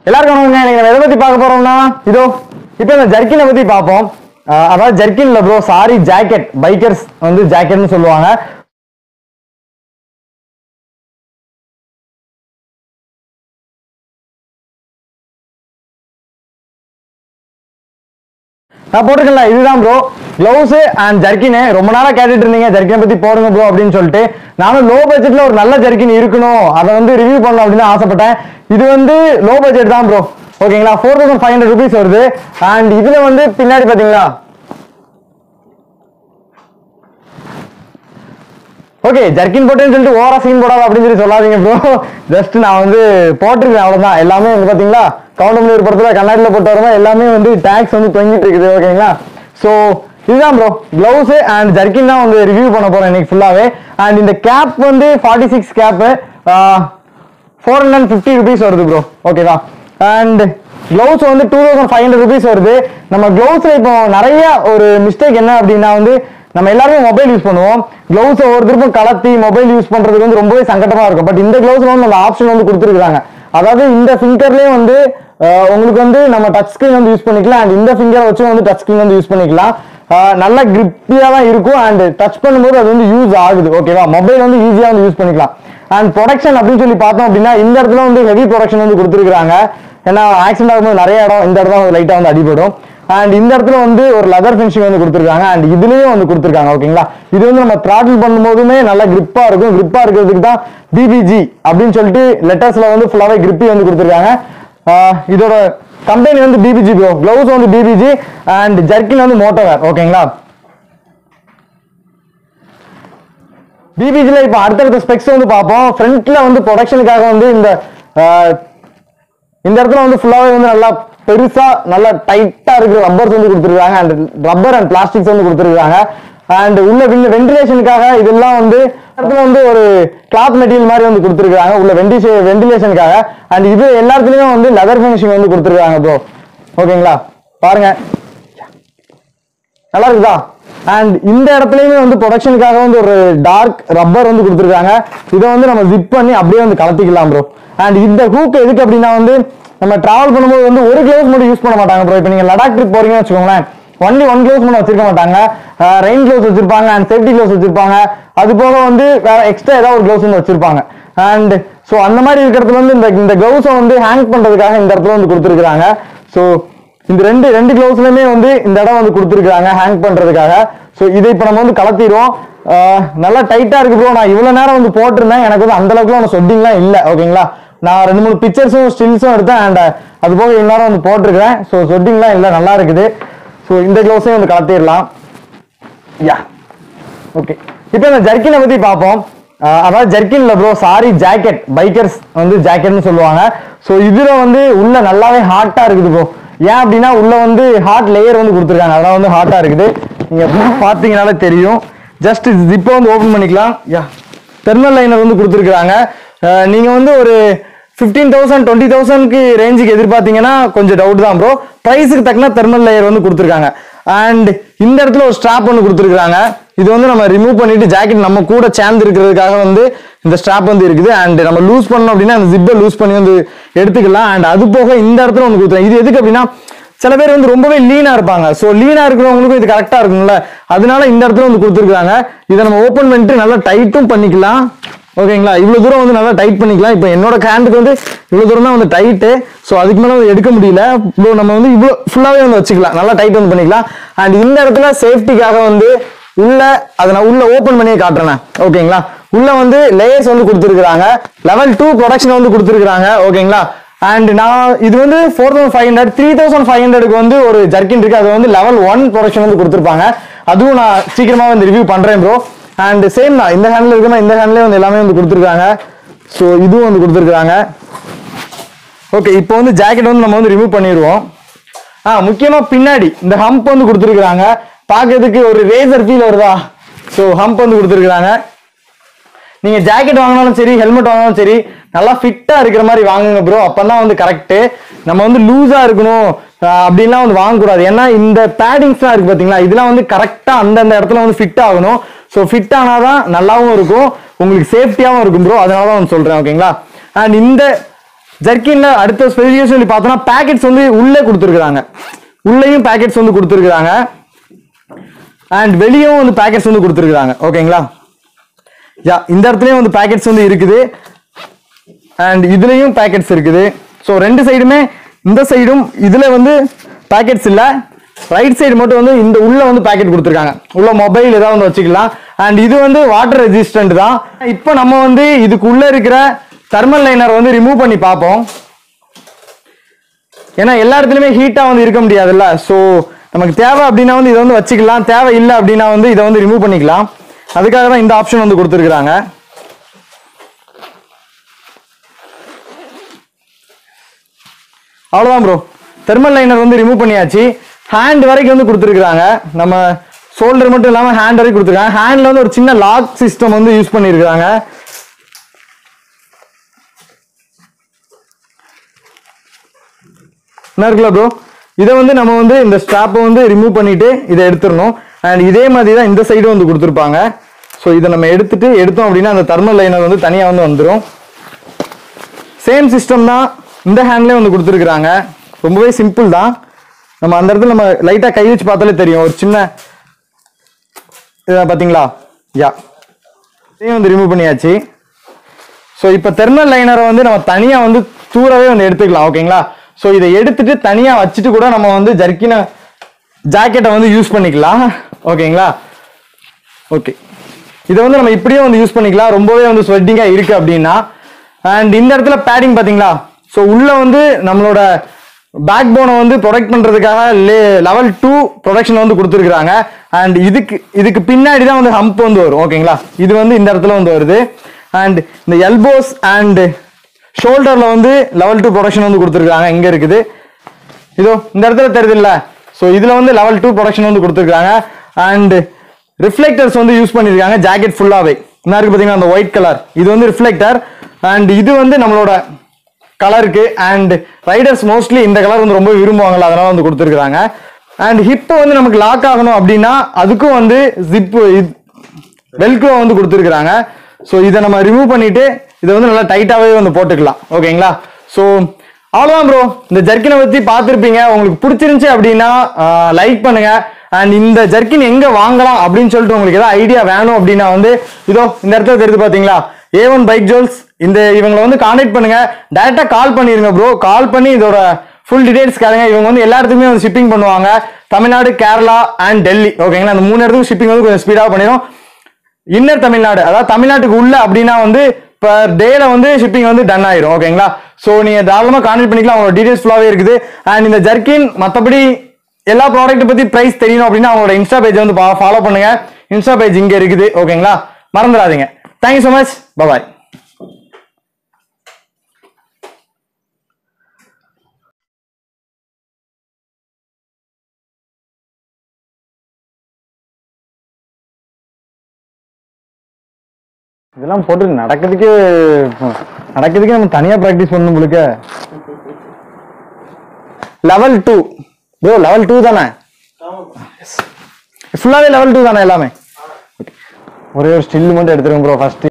எல்லாருக்கும் வணக்கங்க இன்னைக்கு நம்ம எதை பத்தி பார்க்க போறோம்னா இதோ இப்போ இந்த ஜர்க்கினை பத்தி பார்ப்போம் அஹ் அதாவது ஜர்க்கின் இல்ல ப்ரோ சாரி ஜாக்கெட் பைக்கர்ஸ் வந்து ஜாக்கெட்னு சொல்லுவாங்க நான் போட்டிருக்கேன்ல இதுதான் ப்ரோ கிளவுஸ் அண்ட் ஜர்க்கின் ரொம்ப நாளா கேட்டுட்டு இருந்தீங்க ஜர்க்கினை பத்தி போடுங்க ப்ரோ அப்படின்னு சொல்லிட்டு நானும் லோ பட்ஜெட்ல ஒரு நல்ல ஜர்க்கின் இருக்கணும் அதை வந்து ரிவ்யூ பண்ணணும் அப்படின்னு ஆசைப்பட்டேன் இது வந்து லோ பட்ஜெட் தான் ப்ரோ ஓகேங்களா four thousand five hundred rupees வருது அண்ட் இதுல வந்து பின்னாடி பாத்தீங்களா ஓகே ஜர்க்கின் போட்டேன்னு சொல்லிட்டு ஓவரா சீன் போடாத அப்படின்னு சொல்லி சொல்லாதீங்க ப்ரோ ஜஸ்ட் நான் வந்து போட்டிருக்கேன் அவ்வளவுதான் எல்லாமே வந்து பாத்தீங்களா கவுண்டமணி ஒரு படத்துல கண்ணாடியில போட்டு வரமா எல்லாமே வந்து டேக்ஸ் வந்து தொங்கிட்டு இருக்குது ஓகேங்களா ஸோ இதுதான் ப்ரோ கிளவுஸ் அண்ட் ஜர்க்கின் தான் வந்து ரிவ்யூ பண்ண போறேன் இன்னைக்கு ஃபுல்லாவே அண்ட் இந்த கேப் வந்து forty six cap four hundred and fifty rupees வருது ப்ரோ ஓகேவா அண்ட் க்ளவுஸ் வந்து two thousand five hundred rupees வருது நம்ம க்ளவுஸ்ல இப்போ நிறைய ஒரு மிஸ்டேக் என்ன அப்படின்னா வந்து நம்ம எல்லாருமே மொபைல் யூஸ் பண்ணுவோம் க்ளவுஸ் ஒவ்வொருத்தருக்கும் கலத்தி மொபைல் யூஸ் பண்றதுக்கு வந்து ரொம்பவே சங்கடமா இருக்கும் பட் இந்த க்ளவுஸ்ல வந்து நம்ம ஆப்ஷன் வந்து கொடுத்துருக்காங்க அதாவது இந்த ஃபிங்கர்லயே வந்து அஹ், உங்களுக்கு வந்து நம்ம டச் ஸ்கிரீன் வந்து யூஸ் பண்ணிக்கலாம் அண்ட் இந்த ஃபிங்கரை வச்சு வந்து டச் ஸ்கிரீன் வந்து யூஸ் பண்ணிக்கலாம் அஹ், நல்ல கிரிப்பியா தான் இருக்கும் அண்ட் டச் பண்ணும்போது அது வந்து யூஸ் ஆகுது ஓகேவா மொபைல் வந்து ஈஸியா வந்து யூஸ் பண்ணிக்கலாம் அண்ட் ப்ரொடக்ஷன் அப்படின்னு சொல்லி பார்த்தோம் அப்படின்னா இந்த இடத்துல வந்து ஹெவி ப்ரொடக்ஷன் வந்து கொடுத்துருக்காங்க ஏன்னா ஆக்சிடென்ட் ஆகும்போது நிறைய இடம் இந்த இடத்துல வந்து லைட்டா வந்து அடிபடும் அண்ட் இந்த இடத்துல வந்து ஒரு லெதர் ஃபினிஷிங் வந்து கொடுத்துருக்காங்க அண்ட் இதுலயும் வந்து கொடுத்துருக்காங்க ஓகேங்களா இது வந்து நம்ம த்ராட்டில் பண்ணும்போதுமே நல்லா கிரிப்பா இருக்கும் கிரிப்பா இருக்கிறதுக்கு தான் பிபிஜி அப்படின்னு சொல்லிட்டு லெட்டர்ஸ்ல வந்து ஃபுல்லாவே கிரிப்பி வந்து கொடுத்துருக்காங்க ஆஹ் இதோட கம்பெனி வந்து பிபிஜி ப்ரோ க்ளவுஸ் வந்து பிபிஜி அண்ட் ஜர்க்கின் வந்து மோட்டோவேர் ஓகேங்களா பிபிஜில இப்போ அடுத்தடுத்த ஸ்பெக்ஸ் வந்து பார்ப்போம் ஃப்ரண்ட்ல வந்து ப்ரொடக்ஷனுக்காக வந்து இந்த ஆஹ், இந்த இடத்துல வந்து ஃபுல்லாவே வந்து நல்லா பெருசா நல்லா டைட்டா இருக்கிற ரப்பர்ஸ் வந்து கொடுத்துருக்காங்க அண்ட் ரப்பர் அண்ட் பிளாஸ்டிக்ஸ் வந்து கொடுத்துருக்காங்க அண்ட் உள்ள வென்டிலேஷனுக்காக இதெல்லாம் வந்து இந்த இடத்துல வந்து ஒரு கிளாத் மெட்டீரியல் மாதிரி வந்து கொடுத்துருக்காங்க உள்ள வெண்டிஷே வென்டிலேஷனுக்காக அண்ட் இது எல்லாத்துலயும் வந்து லெதர் ஃபினிஷிங் வந்து கொடுத்துருக்காங்க ப்ரோ ஓகேங்களா பாருங்க நல்லா இருக்குதா அண்ட் இந்த இடத்துலயுமே வந்து ப்ரொடக்ஷனுக்காக வந்து ஒரு டார்க் ரப்பர் வந்து கொடுத்துருக்காங்க இதை வந்து நம்ம ஜிப் பண்ணி அப்படியே வந்து கலத்திக்கலாம் ப்ரோ அண்ட் இந்த ஹூக் எதுக்கு அப்படின்னா வந்து நம்ம டிராவல் பண்ணும்போது வந்து ஒரு கிளவுஸ் மட்டும் யூஸ் பண்ண மாட்டாங்க ப்ரோ இப்போ நீங்க லடாக் ட்ரிப் போறீங்கன்னு வச்சுக்கோங்களேன் ஒன்லி ஒன் கிளவுஸ் மட்டும் வச்சிருக்க மாட்டாங்க ரெயின் கிளவுஸ் வச்சிருப்பாங்க அண்ட் சேஃப்டி கிளவுஸ் வச்சிருப்பாங்க அது போக வந்து வேற எக்ஸ்ட்ரா ஏதாவது ஒரு கிளவுஸ் வந்து வச்சிருப்பாங்க அண்ட் ஸோ அந்த மாதிரி இருக்கிறதுல வந்து இந்த இந்த கிளவுஸை வந்து ஹேங் பண்றதுக்காக இந்த இடத்துல வந்து கொடுத்துருக்காங்க ஸோ இந்த ரெண்டு ரெண்டு கிளவுஸ்லயுமே வந்து இந்த இடம் வந்து கொடுத்துருக்காங்க ஹேங் பண்றதுக்காக ஸோ இதை இப்போ நம்ம வந்து கலத்திடுவோம் ஆஹ் நல்லா டைட்டா இருக்கு ப்ரோ நான் இவ்வளவு நேரம் வந்து போட்டிருந்தேன் எனக்கு வந்து அந்த அளவுக்குலாம் சொட்டிங்லாம் இல்லை ஓகேங்களா நான் ரெண்டு மூணு பிக்சர்ஸும் ஸ்டில்ஸும் எடுத்தேன் அண்ட் அது போக இவ்வளவு நேரம் வந்து போட்டிருக்கிறேன் ஸோ சொட்டிங்லாம் இல்லை நல்லா இருக்குது ஸோ இந்த கிளவுஸையும் வந்து கலத்திடலாம் யா ஓகே இப்போ இந்த ஜர்க்கினை பத்தி பார்ப்போம் அஹ் அதாவது ஜர்க்கின் இல்ல ப்ரோ சாரி ஜாக்கெட் பைக்கர்ஸ் வந்து ஜாக்கெட்னு சொல்லுவாங்க ஸோ இதுல வந்து உள்ள நல்லாவே ஹாட்டா இருக்குது ப்ரோ ஏன் அப்படின்னா உள்ள வந்து ஹாட் லேயர் வந்து கொடுத்துருக்காங்க அதெல்லாம் வந்து ஹாட்டா இருக்குது நீங்க பார்த்தீங்கனாலே தெரியும் ஜஸ்ட் ஜிப்பை வந்து ஓப்பன் பண்ணிக்கலாம் யா தெர்மல் லைனர் வந்து கொடுத்துருக்காங்க நீங்க வந்து ஒரு ஃபிஃப்டீன் தௌசண்ட் டுவெண்ட்டி தௌசண்ட்க்கு ரேஞ்சுக்கு எதிர்பார்த்தீங்கன்னா கொஞ்சம் டவுட் தான் ப்ரோ ப்ரைஸுக்கு தக்கன தெர்மல் லேயர் வந்து கொடுத்துருக்காங்க அண்ட் இந்த இடத்துல ஒரு ஸ்ட்ராப் ஒன்று கொடுத்துருக்காங்க இது வந்து நம்ம ரிமூவ் பண்ணிட்டு ஜாக்கெட் நம்ம கூட சேர்ந்து இருக்கிறதுக்காக வந்து இந்த ஸ்ட்ராப் வந்து இருக்குது அண்ட் நம்ம லூஸ் பண்ணோம் அப்படின்னா அந்த ஜிப்பை லூஸ் பண்ணி வந்து எடுத்துக்கலாம் அண்ட் அது போக இந்த இடத்துல ஒன்று கொடுத்துருக்காங்க இது எதுக்கு அப்படின்னா சில பேர் வந்து ரொம்பவே லீனா இருப்பாங்க ஸோ லீனா இருக்கிறவங்களுக்கும் இது கரெக்டா இருக்கும்ல அதனால இந்த இடத்துல வந்து கொடுத்துருக்காங்க இதை நம்ம ஓப்பன் பண்ணிட்டு நல்லா டைட்டும் பண்ணிக்கலாம் ஓகேங்களா இவ்வளவு தூரம் வந்து நல்லா டைட் பண்ணிக்கலாம் இப்போ என்னோட ஹேண்டுக்கு வந்து இவ்வளவு தூரம் தான் வந்து டைட்டு ஸோ அதுக்கு மேலே வந்து எடுக்க முடியல இப்போ நம்ம வந்து இவ்வளோ ஃபுல்லாவே வந்து வச்சுக்கலாம் நல்லா டைட் வந்து பண்ணிக்கலாம் அண்ட் இந்த இடத்துல சேஃப்டிக்காக வந்து உள்ள அதை நான் உள்ள ஓப்பன் பண்ணியே காட்டுறேன் ஓகேங்களா உள்ள வந்து லேயர்ஸ் வந்து கொடுத்துருக்காங்க லெவல் டூ ப்ரொடக்ஷன் வந்து கொடுத்துருக்காங்க ஓகேங்களா அண்ட் நான் இது வந்து four thousand five hundred three thousand five ஹண்ட்ரடுக்கு வந்து ஒரு ஜர்க்கின் இருக்கு அது வந்து லெவல் ஒன் ப்ரொடக்ஷன் வந்து கொடுத்துருப்பாங்க அதுவும் நான் சீக்கிரமா வந்து ரிவ்யூ பண்றேன் ப்ரோ அண்ட் சேம் தான் இந்த ஹேண்ட்ல இருக்குன்னா இந்த ஹேண்ட்லேயே வந்து எல்லாமே வந்து கொடுத்துருக்காங்க ஸோ இதுவும் வந்து கொடுத்துருக்காங்க ஓகே இப்போ வந்து ஜாக்கெட் வந்து நம்ம வந்து ரிமூவ் பண்ணிடுவோம் ஆ முக்கியமா பின்னாடி இந்த ஹம்ப் வந்து கொடுத்துருக்காங்க பார்க்கிறதுக்கு ஒரு ரேசர் ஃபீல் வருதா ஸோ ஹம்ப் வந்து கொடுத்துருக்காங்க நீங்க ஜாக்கெட் வாங்கினாலும் சரி ஹெல்மெட் வாங்கினாலும் சரி நல்லா ஃபிட்டா இருக்கிற மாதிரி வாங்குங்க ப்ரோ அப்பதான் வந்து கரெக்ட் நம்ம வந்து லூஸா இருக்கணும் ஆஹ் அப்படின்லாம் வந்து வாங்கக்கூடாது ஏன்னா இந்த பேடிங்ஸ்லாம் இருக்கு பாத்தீங்களா இதெல்லாம் வந்து கரெக்டா அந்தந்த இடத்துல வந்து ஃபிட் ஆகணும் ஸோ ஃபிட் ஆனாதான் நல்லாவும் இருக்கும் உங்களுக்கு சேஃப்டியாவும் இருக்கும் ப்ரோ அதனால தான் வந்து சொல்றேன் ஓகேங்களா அண்ட் இந்த ஜர்க்கின்ல அடுத்த ஸ்பெசிஃபிகேஷன் சொல்லி பார்த்தோம்னா பேக்கெட்ஸ் வந்து உள்ளே கொடுத்துருக்காங்க உள்ளேயும் பேக்கெட்ஸ் வந்து கொடுத்துருக்காங்க அண்ட் வெளியும் வந்து பேக்கெட்ஸ் வந்து கொடுத்துருக்காங்க ஓகேங்களா யா இந்த இடத்துலயும் வந்து பேக்கெட்ஸ் வந்து இருக்குது அண்ட் இதுலயும் பேக்கெட்ஸ் இருக்குது ஸோ ரெண்டு சைடுமே இந்த சைடும் இதுல வந்து பேக்கெட்ஸ் இல்ல ரைட் சைடு மட்டும் வந்து இந்த உள்ள வந்து பேக்கெட் கொடுத்துருக்காங்க உள்ள மொபைல் ஏதாவது வந்து வச்சுக்கலாம் அண்ட் இது வந்து வாட்டர் ரெசிஸ்டன்ட் தான் இப்போ நம்ம வந்து இதுக்குள்ள இருக்கிற தெர்மல் லைனர் வந்து ரிமூவ் பண்ணி பார்ப்போம் ஏன்னா எல்லா இடத்துலயுமே ஹீட்டா வந்து இருக்க முடியாதுல்ல ஸோ நமக்கு தேவை அப்படின்னா வந்து இதை வந்து வச்சுக்கலாம் தேவை இல்லை அப்படின்னா வந்து இதை வந்து ரிமூவ் பண்ணிக்கலாம் அதுக்காக தான் இந்த ஆப்ஷன் வந்து கொடுத்துருக்குறாங்க அவ்வளோதான் ப்ரோ தெர்மல் லைனர் வந்து ரிமூவ் பண்ணியாச்சு ஹேண்ட் வரைக்கும் வந்து கொடுத்துருக்குறாங்க நம்ம ஷோல்டர் மட்டும் இல்லாமல் ஹேண்ட் வரைக்கும் கொடுத்துருக்காங்க ஹேண்டில் வந்து ஒரு சின்ன லாக் சிஸ்டம் வந்து யூஸ் பண்ணியிருக்காங்க என்ன இருக்குல்ல ப்ரோ இதை வந்து நம்ம வந்து இந்த ஸ்ட்ராப்பை வந்து ரிமூவ் பண்ணிட்டு இதை எடுத்துடணும் அண்ட் இதே மாதிரி தான் இந்த சைடும் வந்து கொடுத்துருப்பாங்க ஸோ இதை நம்ம எடுத்துட்டு எடுத்தோம் அப்படின்னா அந்த தெர்மல் லைனர் வந்து தனியாக வந்து வந்துடும் சேம் சிஸ்டம் தான் இந்த ஹேண்ட்லேயே வந்து கொடுத்துருக்குறாங்க ரொம்பவே சிம்பிள் தான் நம்ம அந்த இடத்துல நம்ம லைட்டாக கை வச்சு பார்த்தாலே தெரியும் ஒரு சின்ன இதை பார்த்தீங்களா யா இதையும் வந்து ரிமூவ் பண்ணியாச்சு ஸோ இப்போ தெர்மல் லைனரை வந்து நம்ம தனியாக வந்து தூரவே வந்து எடுத்துக்கலாம் ஓகேங்களா ஸோ இதை எடுத்துட்டு தனியாக வச்சுட்டு கூட நம்ம வந்து ஜர்க்கின ஜாக்கெட்டை வந்து யூஸ் பண்ணிக்கலாம் ஓகேங்களா ஓகே இதை வந்து நம்ம இப்படியே வந்து யூஸ் பண்ணிக்கலாம் ரொம்பவே வந்து ஸ்வெட்டிங்காக இருக்கு அப்படின்னா அண்ட் இந்த இடத்துல பேடிங் பார்த்தீங்களா ஸோ உள்ள வந்து நம்மளோட பேக் போனை வந்து ப்ரொடெக்ட் பண்றதுக்காக லெவல் டூ ப்ரொடக்ஷன் வந்து கொடுத்துருக்காங்க அண்ட் இதுக்கு இதுக்கு பின்னாடி தான் வந்து ஹம்ப் வந்து வரும் ஓகேங்களா இது வந்து இந்த இடத்துல வந்து வருது அண்ட் இந்த எல்போஸ் அண்ட் ஷோல்டர்ல வந்து லெவல் டூ ப்ரொடக்ஷன் வந்து கொடுத்துருக்காங்க இங்க இருக்குது இதோ இந்த இடத்துல தெரியுது இல்ல ஸோ இதுல வந்து லெவல் டூ ப்ரொடக்ஷன் வந்து கொடுத்துருக்காங்க அண்ட் ரிஃப்ளெக்டர்ஸ் வந்து யூஸ் பண்ணிருக்காங்க ஜாக்கெட் ஃபுல்லாவே என்ன இருக்கு பாத்தீங்கன்னா அந்த ஒயிட் கலர் இது வந்து ரிஃப்ளெக்டர் அண்ட் இது வந்து நம்மளோட கலருக்கு அண்ட் ரைடர்ஸ் மோஸ்ட்லி இந்த கலர் வந்து ரொம்ப விரும்புவாங்கல்ல அதனால வந்து கொடுத்துருக்காங்க அண்ட் ஹிப் வந்து நமக்கு லாக் ஆகணும் அப்படின்னா அதுக்கும் வந்து ஜிப்பு வெல்க்ரோ வந்து கொடுத்துருக்காங்க ஸோ இதை நம்ம ரிமூவ் பண்ணிட்டு இதை வந்து நல்லா டைட்டாகவே வந்து போட்டுக்கலாம் ஓகேங்களா ஸோ அவ்வளோதான் ப்ரோ இந்த ஜர்க்கினை பற்றி பார்த்துருப்பீங்க உங்களுக்கு பிடிச்சிருந்துச்சு அப்படின்னா லைக் பண்ணுங்க அண்ட் இந்த ஜர்க்கின் எங்க வாங்கலாம் அப்படின்னு சொல்லிட்டு உங்களுக்கு ஏதாவது ஐடியா வேணும் அப்படின்னா வந்து இதோ இந்த இடத்துல தெரியுது பார்த்தீங்களா ஏ ஒன் பைக் ஜோல்ஸ் இந்த இவங்களை வந்து கான்டாக்ட் பண்ணுங்க டைரக்டா கால் பண்ணிருங்க ப்ரோ கால் பண்ணி இதோட ஃபுல் டீடைல்ஸ் கேளுங்க இவங்க வந்து எல்லா இடத்துக்குமே வந்து ஷிப்பிங் பண்ணுவாங்க தமிழ்நாடு கேரளா அண்ட் டெல்லி ஓகேங்களா அந்த மூணு இடத்துக்கு ஷிப்பிங் வந்து கொஞ்சம் ஸ்பீடாக பண்ணிடும் இன்னர் தமிழ்நாடு அதாவது தமிழ்நாட்டுக்கு உள்ள அப்படின்னா வந்து பர் டேல வந்து ஷிப்பிங் வந்து டன் ஆயிரும் ஓகேங்களா ஸோ நீங்க தாராளமாக கான்டாக்ட் பண்ணிக்கலாம் அவங்களோட டீடைல்ஸ் ஃபுல்லாகவே இருக்குது அண்ட் இந்த ஜர்க்கின் மற்றபடி எல்லா ப்ராடக்ட் பத்தி பிரைஸ் தெரியணும் அப்படின்னா அவங்களோட இன்ஸ்டா பேஜ் வந்து ஃபாலோ பண்ணுங்க இன்ஸ்டா பேஜ் இங்க இருக்குது ஓகேங்களா மறந்துடாதீங்க தேங்க்யூ ஸோ மச் பபாய் இதெல்லாம் போட்டு நடக்கிறதுக்கே நடக்கிறதுக்கே நம்ம தனியா ப்ராக்டிஸ் பண்ணணும் உங்களுக்கு level two bro level two தானே ஃபுல்லாவே லெவல் டூ தானே எல்லாமே ஒரே ஒரு ஸ்டில் மட்டும் எடுத்துருங்க ப்ரோ ஃபர்ஸ்ட்